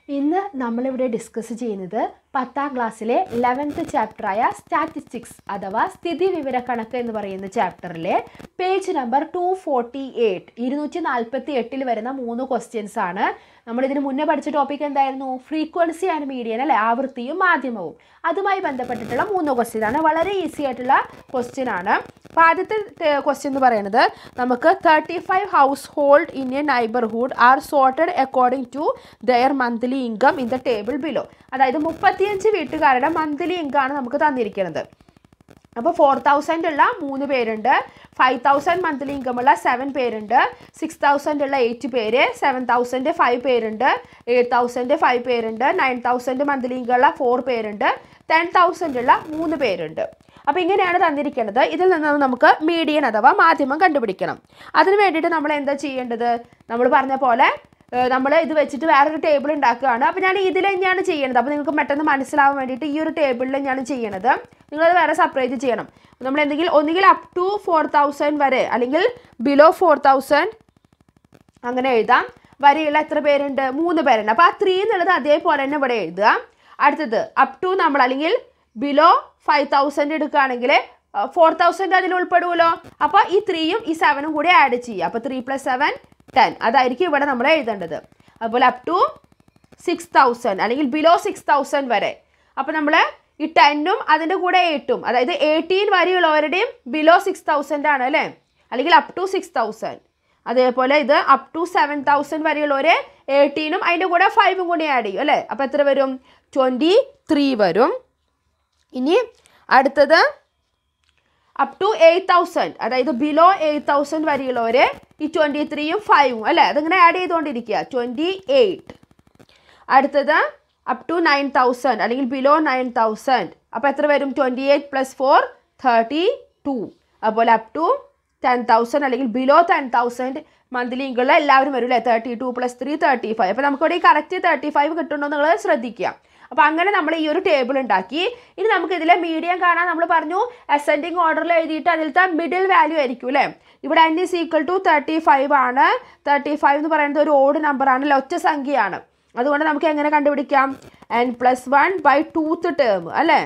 ഇന്ന് നമ്മളിവിടെ ഡിസ്കസ് ചെയ്യുന്നത് പത്താം ക്ലാസ്സിലെ ലെവൻത്ത് ചാപ്റ്ററായ സ്റ്റാറ്റിസ്റ്റിക്സ് അഥവാ സ്ഥിതി വിവര കണക്ക് എന്ന് പറയുന്ന ചാപ്റ്ററിലെ page number two forty eight ഇരുന്നൂറ്റി നാൽപ്പത്തി എട്ടിൽ വരുന്ന മൂന്ന് ക്വസ്റ്റ്യൻസ് ആണ് നമ്മൾ ഇതിന് മുന്നേ പഠിച്ച ടോപ്പിക് എന്തായിരുന്നു ഫ്രീക്വൻസി ആൻഡ് മീഡിയൻ അല്ലെ ആവൃത്തിയും മാധ്യമവും അതുമായി ബന്ധപ്പെട്ടിട്ടുള്ള മൂന്ന് ക്വസ്റ്റ്യൻ ആണ് വളരെ ഈസി ആയിട്ടുള്ള ക്വസ്റ്റ്യൻ ആണ് അപ്പോൾ ആദ്യത്തെ ക്വസ്റ്റ്യൻ എന്ന് പറയുന്നത് നമുക്ക് thirty five household in a neighbourhood are sorted according to their monthly income in the table below അതായത് മുപ്പത്തിയഞ്ച് വീട്ടുകാരുടെ മന്ത്ലി ഇൻകം ആണ് നമുക്ക് തന്നിരിക്കുന്നത് അപ്പോൾ ഫോർ തൗസൻഡ് ഉള്ള മൂന്ന് പേരുണ്ട് ഫൈവ് തൗസൻഡ് മന്ത്ലി ഇൻകം ഉള്ള സെവൻ പേരുണ്ട് സിക്സ് തൗസൻഡ് ഉള്ള എയ്റ്റ് പേര് സെവൻ തൗസൻഡ് ഫൈവ് പേരുണ്ട് എയ്റ്റ് തൗസൻഡ് ഫൈവ് പേരുണ്ട് നയൻ തൗസൻഡ് മന്ത്ലി ഇൻകം ഉള്ള ഫോർ പേരുണ്ട് ടെൻ തൗസൻഡ് ഉള്ള മൂന്ന് പേരുണ്ട് അപ്പോൾ ഇങ്ങനെയാണ് തന്നിരിക്കുന്നത് ഇതിൽ നിന്ന് നമുക്ക് മീഡിയൻ അഥവാ മാധ്യമം കണ്ടുപിടിക്കണം അതിന് വേണ്ടിയിട്ട് നമ്മൾ എന്താ ചെയ്യേണ്ടത് നമ്മൾ പറഞ്ഞ പോലെ നമ്മൾ ഇത് വെച്ചിട്ട് വേറൊരു ടേബിൾ ഉണ്ടാക്കുകയാണ് അപ്പോൾ ഞാൻ ഇതിൽ തന്നെയാണ് ചെയ്യുന്നത് അപ്പോൾ നിങ്ങൾക്ക് പെട്ടെന്ന് മനസ്സിലാവാൻ വേണ്ടിയിട്ട് ഈ ഒരു ടേബിളിൽ തന്നെയാണ് ചെയ്യണത് നിങ്ങളത് വേറെ സെപ്പറേറ്റ് ചെയ്യണം നമ്മൾ എന്തെങ്കിലും ഒന്നുകിൽ അപ് ടു ഫോർ തൗസൻഡ് വരെ അല്ലെങ്കിൽ ബിലോ ഫോർ തൗസൻഡ് അങ്ങനെ എഴുതാം വരെയുള്ള എത്ര പേരുണ്ട് മൂന്ന് പേരുണ്ട് അപ്പോൾ ആ ത്രീ എന്നുള്ളത് അതേപോലെ തന്നെ ഇവിടെ എഴുതുക അടുത്തത് അപ് ടു നമ്മൾ അല്ലെങ്കിൽ ബിലോ ഫൈവ് തൗസൻഡ് എടുക്കുകയാണെങ്കിൽ ഫോർ തൗസൻഡ് അതിൽ ഉൾപ്പെടുമല്ലോ അപ്പോൾ ഈ ത്രീയും ഈ സെവനും കൂടി ആഡ് ചെയ്യുക അപ്പോൾ ത്രീ പ്ലസ് സെവൻ ടെൻ അതായിരിക്കും ഇവിടെ നമ്മൾ എഴുതേണ്ടത് അതുപോലെ അപ് ടു സിക്സ് തൗസൻഡ് അല്ലെങ്കിൽ ബിലോ സിക്സ് തൗസൻഡ് വരെ അപ്പോൾ നമ്മൾ ഈ ടെന്നും അതിൻ്റെ കൂടെ എയ്റ്റും അതായത് എയ്റ്റീൻ വരെയുള്ളവരുടെയും ബിലോ സിക്സ് തൗസൻഡ് ആണ് അല്ലേ അല്ലെങ്കിൽ അപ് ടു സിക്സ് തൗസൻഡ് അതേപോലെ ഇത് അപ് ടു സെവൻ തൗസൻഡ് വരെയുള്ളവർ എയ്റ്റീനും അതിൻ്റെ കൂടെ ഫൈവും കൂടി ആഡ് ചെയ്യും അല്ലേ അപ്പോൾ എത്ര വരും ട്വൻറ്റി ത്രീ വരും ഇനി അടുത്തത് അപ് ടു എയ്റ്റ് തൗസൻഡ് അതായത് ബിലോ എയ്റ്റ് തൗസൻഡ് വരെയുള്ളവർ ഈ ട്വൻറ്റി ത്രീയും ഫൈവും അല്ലേ അതിങ്ങനെ ആഡ് ചെയ്തുകൊണ്ടിരിക്കുക ട്വൻറ്റി എയ്റ്റ് അടുത്തത് അപ് ടു നയൻ തൗസൻഡ് അല്ലെങ്കിൽ ബിലോ നയൻ തൗസൻഡ് അപ്പോൾ എത്ര വരും twenty eight plus four thirty two അതുപോലെ അപ് ടു ടെൻ തൗസൻഡ് അല്ലെങ്കിൽ ബിലോ ടെൻ തൗസൻഡ് മന്ത്ലി ഇൻകുള്ള എല്ലാവരും വരും അല്ലേ thirty two plus three thirty five അപ്പോൾ നമുക്കിവിടെ ഈ കറക്റ്റ് തേർട്ടി ഫൈവ് കിട്ടുന്നുണ്ടോ നിങ്ങൾ ശ്രദ്ധിക്കുക അപ്പോൾ അങ്ങനെ നമ്മൾ ഈ ഒരു ടേബിൾ ഉണ്ടാക്കി ഇനി നമുക്ക് ഇതിലെ മീഡിയം കാണാൻ നമ്മൾ പറഞ്ഞു അസെൻഡിങ് ഓർഡറിൽ എഴുതിയിട്ട് അതിലത്തെ മിഡിൽ വാല്യൂ ആയിരിക്കും അല്ലേ ഇവിടെ N is equal to thirty five ആണ് തേർട്ടി ഫൈവ് എന്ന് പറയുന്നത് ഒരു ഓഡ് നമ്പർ ആണ് ഒറ്റ സംഖ്യയാണ് അതുകൊണ്ട് നമുക്ക് എങ്ങനെ കണ്ടുപിടിക്കാം N plus one by tooth term അല്ലേ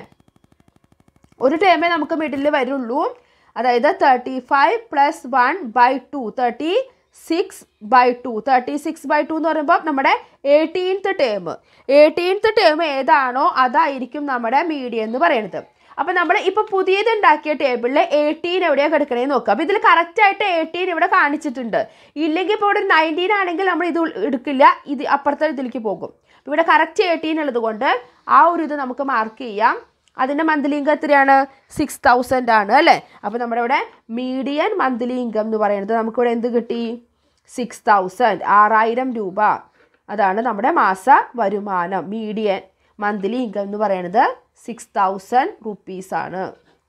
ഒരു ടേമേ നമുക്ക് മിഡിൽ വരുള്ളൂ അതായത് thirty five plus one by two thirty six by two thirty six by two എന്ന് പറയുമ്പോൾ നമ്മുടെ എയ്റ്റീൻത്ത് ടേം എയ്റ്റീൻത്ത് ടേം ഏതാണോ അതായിരിക്കും നമ്മുടെ മീഡിയം എന്ന് പറയുന്നത് അപ്പോൾ നമ്മൾ ഇപ്പോൾ പുതിയത് ഉണ്ടാക്കിയ ടേബിളിൽ എയ്റ്റീൻ എവിടെയാണ് കിടക്കണേന്ന് നോക്കുക അപ്പോൾ ഇതിൽ കറക്റ്റായിട്ട് എയ്റ്റീൻ ഇവിടെ കാണിച്ചിട്ടുണ്ട് ഇല്ലെങ്കിൽ ഇപ്പോൾ ഇവിടെ നയൻറ്റീൻ ആണെങ്കിൽ നമ്മൾ ഇത് എടുക്കില്ല ഇത് അപ്പുറത്തെ ഇതിലേക്ക് പോകും ഇവിടെ കറക്റ്റ് എയ്റ്റീൻ ഉള്ളത് കൊണ്ട് ആ ഒരു ഇത് നമുക്ക് മാർക്ക് ചെയ്യാം അതിൻ്റെ മന്ത്ലി ഇൻകം എത്രയാണ് സിക്സ് തൗസൻഡ് ആണ് അല്ലേ അപ്പോൾ നമ്മുടെ ഇവിടെ മീഡിയൻ മന്ത്ലി ഇൻകം എന്ന് പറയുന്നത് നമുക്കിവിടെ എന്ത് കിട്ടി സിക്സ് തൗസൻഡ് ആറായിരം രൂപ അതാണ് നമ്മുടെ മാസ വരുമാനം മീഡിയൻ മന്ത്ലി ഇൻകം എന്ന് പറയുന്നത് സിക്സ് തൗസൻഡ് റുപ്പീസ് ആണ്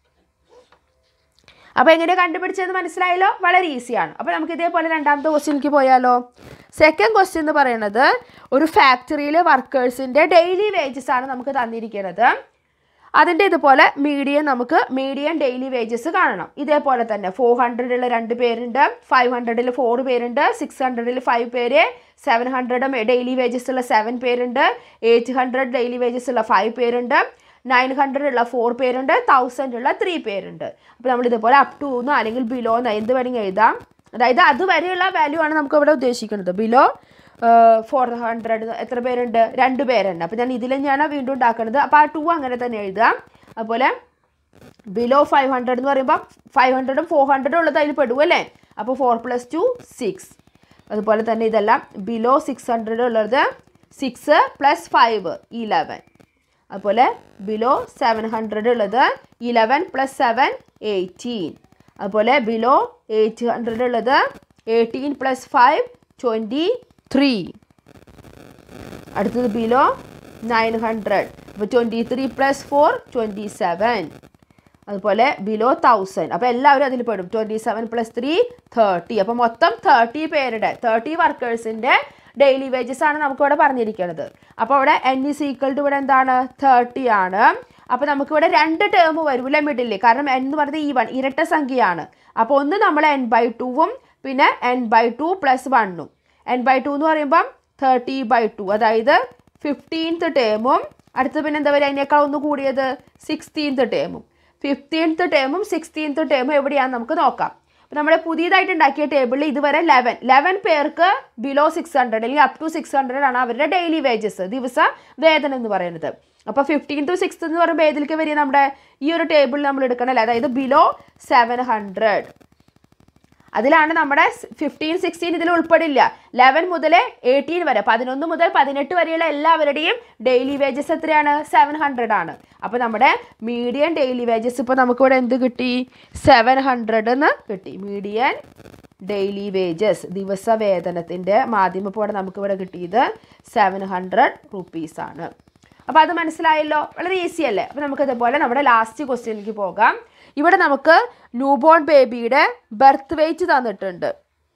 അപ്പോൾ എങ്ങനെ കണ്ടുപിടിച്ചതെന്ന് മനസ്സിലായല്ലോ വളരെ ഈസിയാണ് അപ്പോൾ നമുക്ക് ഇതേപോലെ രണ്ടാമത്തെ ക്വസ്റ്റ്യനിലേക്ക് പോയാലോ സെക്കൻഡ് ക്വസ്റ്റ്യൻ എന്ന് പറയുന്നത് ഒരു ഫാക്ടറിയിലെ വർക്കേഴ്സിൻ്റെ ഡെയിലി വേജസ് ആണ് നമുക്ക് തന്നിരിക്കുന്നത് അതിൻ്റെ ഇതുപോലെ മീഡിയൻ നമുക്ക് മീഡിയൻ ഡെയിലി വേജസ് കാണണം ഇതേപോലെ തന്നെ ഫോർ ഹൺഡ്രഡിൽ രണ്ട് പേരുണ്ട് ഫൈവ് ഹൺഡ്രഡിൽ ഫോർ പേരുണ്ട് സിക്സ് ഹൺഡ്രഡിൽ ഫൈവ് പേര് സെവൻ ഹൺഡ്രഡും ഡെയിലി വേജസ് ഉള്ള സെവൻ പേരുണ്ട് എയ്റ്റ് ഹൺഡ്രഡ് ഡെയിലി വേജസ് ഉള്ള ഫൈവ് പേരുണ്ട് നയൻ ഹൺഡ്രഡ് ഉള്ള ഫോർ പേരുണ്ട് തൗസൻഡ് ഉള്ള ത്രീ പേരുണ്ട് അപ്പോൾ നമ്മൾ ഇതുപോലെ അപ് ടു എന്നോ അല്ലെങ്കിൽ ബിലോ എന്നോ എന്ത് വേണമെങ്കിൽ എഴുതാം അതായത് അതുവരെയുള്ള വാല്യൂ ആണ് നമുക്ക് ഇവിടെ ഉദ്ദേശിക്കുന്നത് ബിലോ ഫോർ ഹൺഡ്രഡ് എത്ര പേരുണ്ട് രണ്ട് പേരുണ്ട് അപ്പോൾ ഞാൻ ഇതിൽ തന്നെയാണ് വീണ്ടും ഉണ്ടാക്കുന്നത് അപ്പോൾ ആ ടു അങ്ങനെ തന്നെ എഴുതാം അതുപോലെ ബിലോ ഫൈവ് ഹൺഡ്രഡ് എന്ന് പറയുമ്പോൾ ഫൈവ് ഹൺഡ്രഡും ഫോർ ഹൺഡ്രഡും ഉള്ളത് അതിൽ പെടും അല്ലേ അപ്പോൾ ഫോർ പ്ലസ് ടു സിക്സ് അതുപോലെ തന്നെ ഇതെല്ലാം ബിലോ സിക്സ് ഹൺഡ്രഡ് ഉള്ളത് സിക്സ് പ്ലസ് ഫൈവ് ഇലവൻ അതുപോലെ ബിലോ സെവൻ ഹൺഡ്രഡ് ഉള്ളത് ഇലവൻ പ്ലസ് സെവൻ എയ്റ്റീൻ അതുപോലെ ബിലോ എയ്റ്റ് ഹൺഡ്രഡ് ഉള്ളത് eighteen plus five twenty three അടുത്തത് ബിലോ നയൻ ഹൺഡ്രഡ് അപ്പോൾ twenty three plus four twenty seven അതുപോലെ below thousand അപ്പോൾ എല്ലാവരും അതിൽ പെടും twenty seven plus three thirty അപ്പോൾ മൊത്തം തേർട്ടി പേരുടെ തേർട്ടി വർക്കേഴ്സിൻ്റെ ഡെയിലി വേജസ് ആണ് നമുക്കിവിടെ പറഞ്ഞിരിക്കുന്നത് അപ്പോൾ ഇവിടെ എൻ ഇസ് ഈക്വൽ ടു ഇവിടെ എന്താണ് തേർട്ടി ആണ് അപ്പോൾ നമുക്കിവിടെ രണ്ട് ടേം വരൂല മിഡിൽ കാരണം എൻ എന്ന് പറയുന്നത് ഈ വൺ ഇരട്ട സംഖ്യയാണ് അപ്പോൾ ഒന്ന് നമ്മൾ എൻ ബൈ ടുവും പിന്നെ എൻ ബൈ ടു പ്ലസ് വണ്ണും എൻ ബൈ ടു എന്ന് പറയുമ്പം തേർട്ടി ബൈ ടു അതായത് ഫിഫ്റ്റീൻത്ത് ടേമും അടുത്ത പിന്നെ എന്താ പറയുക അതിനേക്കാൾ ഒന്ന് കൂടിയത് സിക്സ്റ്റീൻത്ത് ടേമും ഫിഫ്റ്റീൻത്ത് ടേമും സിക്സ്റ്റീൻത്ത് ടേമും എവിടെയാണെന്ന് നമുക്ക് നോക്കാം അപ്പോൾ നമ്മുടെ പുതിയതായിട്ട് ഉണ്ടാക്കിയ ടേബിളിൽ ഇതുവരെ ലെവൻ ലെവൻ പേർക്ക് ബിലോ സിക്സ് ഹൺഡ്രഡ് അല്ലെങ്കിൽ അപ് ടു സിക്സ് ഹൺഡ്രഡ് ആണ് അവരുടെ ഡെയിലി വേജസ് ദിവസ വേതനം എന്ന് പറയുന്നത് അപ്പോൾ ഫിഫ്റ്റീൻ ടു സിക്സ് എന്ന് പറയുമ്പോൾ ഏതിലേക്ക് വരിക നമ്മുടെ ഈ ഒരു ടേബിൾ നമ്മൾ എടുക്കണല്ലേ അതായത് ബിലോ സെവൻ ഹൺഡ്രഡ് അതിലാണ് നമ്മുടെ ഫിഫ്റ്റീൻ സിക്സ്റ്റീൻ ഇതിൽ ഉൾപ്പെടില്ല ലെവൻ മുതൽ എയ്റ്റീൻ വരെ പതിനൊന്ന് മുതൽ പതിനെട്ട് വരെയുള്ള എല്ലാവരുടെയും ഡെയിലി വേജസ് എത്രയാണ് സെവൻ ഹൺഡ്രഡ് ആണ് അപ്പോൾ നമ്മുടെ മീഡിയൻ ഡെയിലി വേജസ് ഇപ്പോൾ നമുക്കിവിടെ എന്ത് കിട്ടി സെവൻ ഹൺഡ്രഡ് എന്ന് കിട്ടി മീഡിയൻ ഡെയിലി വേജസ് ദിവസ വേതനത്തിൻ്റെ മാധ്യമപ്പോടെ നമുക്കിവിടെ കിട്ടിയത് സെവൻ ഹൺഡ്രഡ് റുപ്പീസാണ് അപ്പോൾ അത് മനസ്സിലായല്ലോ വളരെ ഈസി അല്ലേ അപ്പോൾ നമുക്ക് ഇതുപോലെ നമ്മുടെ ലാസ്റ്റ് ക്വസ്റ്റ്യനിലേക്ക് പോകാം ഇവിടെ നമുക്ക് ന്യൂബോൺ ബേബിയുടെ ബർത്ത് വെയിറ്റ് തന്നിട്ടുണ്ട്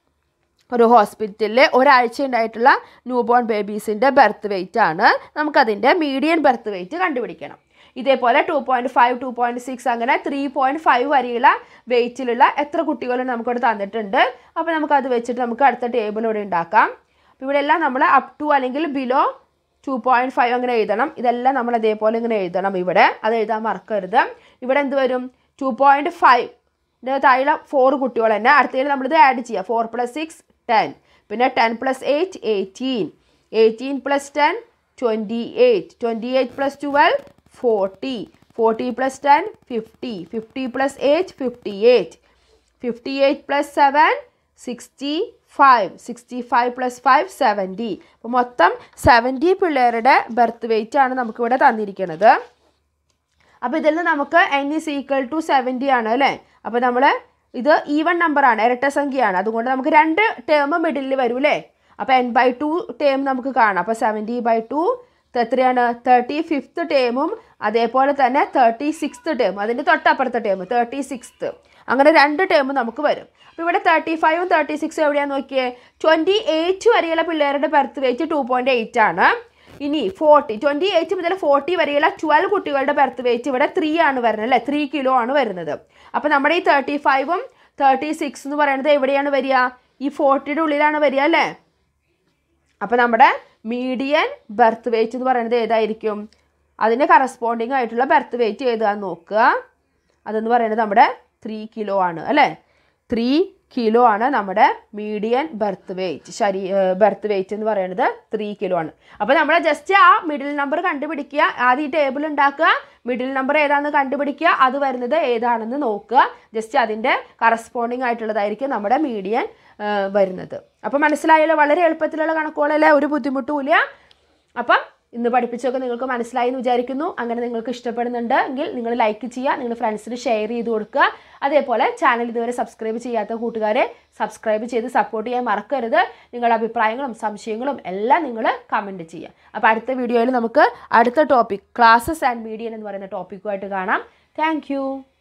ഒരു ഹോസ്പിറ്റലിൽ ഒരാഴ്ച ഉണ്ടായിട്ടുള്ള ന്യൂബോൺ ബേബീസിൻ്റെ ബർത്ത് വെയിറ്റ് ആണ് നമുക്കതിൻ്റെ മീഡിയൻ ബർത്ത് വെയിറ്റ് കണ്ടുപിടിക്കണം ഇതേപോലെ two point five two point six അങ്ങനെ ത്രീ പോയിൻറ്റ് ഫൈവ് വരെയുള്ള വെയിറ്റിലുള്ള എത്ര കുട്ടികളും നമുക്കിവിടെ തന്നിട്ടുണ്ട് അപ്പോൾ നമുക്കത് വെച്ചിട്ട് നമുക്ക് അടുത്ത ടേബിൾ ഇവിടെ ഉണ്ടാക്കാം അപ്പോൾ ഇവിടെ എല്ലാം നമ്മൾ അപ് ടു അല്ലെങ്കിൽ ബിലോ ടു പോയിൻറ്റ് ഫൈവ് അങ്ങനെ എഴുതണം ഇതെല്ലാം നമ്മൾ അതേപോലെ ഇങ്ങനെ എഴുതണം ഇവിടെ അത് എഴുതാൻ മറക്കരുത് ഇവിടെ എന്ത് വരും ടു പോയിൻറ്റ് ഫൈവ് താഴെ ഫോർ കുട്ടികൾ തന്നെ അടുത്തതിൽ നമ്മളിത് ആഡ് ചെയ്യുക ഫോർ പ്ലസ് സിക്സ് ടെൻ പിന്നെ ten plus eight eighteen eighteen plus ten twenty eight twenty eight plus twelve forty forty plus ten fifty fifty plus eight fifty eight fifty eight plus seven sixty five sixty five plus five seventy അപ്പോൾ മൊത്തം seventy പിള്ളേരുടെ birth wait ആണ് നമുക്കിവിടെ തന്നിരിക്കുന്നത് അപ്പോൾ ഇതിൽ നിന്ന് നമുക്ക് N is equal to seventy ആണ് അല്ലേ അപ്പോൾ നമ്മൾ ഇത് ഈവൺ നമ്പറാണ് ഇരട്ട സംഖ്യയാണ് അതുകൊണ്ട് നമുക്ക് രണ്ട് ടേം മിഡിലിൽ വരും അല്ലേ അപ്പോൾ എൻ ബൈ ടു ടേം നമുക്ക് കാണാം അപ്പോൾ സെവൻറ്റി ബൈ ടു എത്രയാണ് തേർട്ടി ഫിഫ്ത്ത് ടേമും അതേപോലെ തന്നെ തേർട്ടി സിക്സ്ത് ടേം അതിൻ്റെ തൊട്ടപ്പുറത്തെ ടേം തേർട്ടി സിക്സ്ത് അങ്ങനെ രണ്ട് ടേം നമുക്ക് വരും അപ്പോൾ ഇവിടെ തേർട്ടി ഫൈവും തേർട്ടി സിക്സും എവിടെയാണെന്ന് നോക്കിയേ ട്വൻറ്റി എയ്റ്റ് വരെയുള്ള പിള്ളേരുടെ birth weight two point eight ആണ് ഇനി ഫോർട്ടി ട്വൻറ്റി എയ്റ്റ് മുതൽ ഫോർട്ടി വരെയുള്ള ട്വൽവ് കുട്ടികളുടെ ബർത്ത് വെയിറ്റ് ഇവിടെ ത്രീ ആണ് വരുന്നത് അല്ലേ ത്രീ കിലോ ആണ് വരുന്നത് അപ്പോൾ നമ്മുടെ ഈ തേർട്ടി ഫൈവും തേർട്ടി സിക്സ് എന്ന് പറയുന്നത് എവിടെയാണ് വരിക ഈ ഫോർട്ടിയുടെ ഉള്ളിലാണ് വരിക അല്ലേ അപ്പോൾ നമ്മുടെ മീഡിയൻ ബർത്ത് വെയിറ്റ് എന്ന് പറയുന്നത് ഏതായിരിക്കും അതിന് കറസ്പോണ്ടിങ് ആയിട്ടുള്ള ബർത്ത് വെയിറ്റ് ഏതാന്ന് നോക്കുക അതെന്ന് പറയുന്നത് നമ്മുടെ ത്രീ കിലോ ആണ് അല്ലേ ത്രീ കിലോ ആണ് നമ്മുടെ മീഡിയൻ ബർത്ത് വെയിറ്റ് ശരീ ബർത്ത് വെയിറ്റ് എന്ന് പറയുന്നത് ത്രീ കിലോ ആണ് അപ്പോൾ നമ്മൾ ജസ്റ്റ് ആ മിഡിൽ നമ്പർ കണ്ടുപിടിക്കുക ആദ്യം ഈ ടേബിൾ ഉണ്ടാക്കുക മിഡിൽ നമ്പർ ഏതാണെന്ന് കണ്ടുപിടിക്കുക അത് വരുന്നത് ഏതാണെന്ന് നോക്കുക ജസ്റ്റ് അതിൻ്റെ കറസ്പോണ്ടിങ് ആയിട്ടുള്ളതായിരിക്കും നമ്മുടെ മീഡിയൻ വരുന്നത് അപ്പോൾ മനസ്സിലായല്ലോ വളരെ എളുപ്പത്തിലുള്ള കണക്കുകളല്ലേ ഒരു ബുദ്ധിമുട്ടുമില്ല അപ്പം ഇന്ന് പഠിപ്പിച്ചൊക്കെ നിങ്ങൾക്ക് മനസ്സിലായി എന്ന് വിചാരിക്കുന്നു അങ്ങനെ നിങ്ങൾക്ക് ഇഷ്ടപ്പെടുന്നുണ്ട് എങ്കിൽ നിങ്ങൾ ലൈക്ക് ചെയ്യുക നിങ്ങൾ ഫ്രണ്ട്സിന് ഷെയർ ചെയ്ത് കൊടുക്കുക അതേപോലെ ചാനൽ ഇതുവരെ സബ്സ്ക്രൈബ് ചെയ്യാത്ത കൂട്ടുകാരെ സബ്സ്ക്രൈബ് ചെയ്ത് സപ്പോർട്ട് ചെയ്യാൻ മറക്കരുത് നിങ്ങളുടെ അഭിപ്രായങ്ങളും സംശയങ്ങളും എല്ലാം നിങ്ങൾ കമൻറ്റ് ചെയ്യുക അപ്പോൾ അടുത്ത വീഡിയോയിൽ നമുക്ക് അടുത്ത ടോപ്പിക് ക്ലാസ്സസ് ആൻഡ് മീഡിയൻ എന്ന് പറയുന്ന ടോപ്പിക്കുമായിട്ട് കാണാം താങ്ക്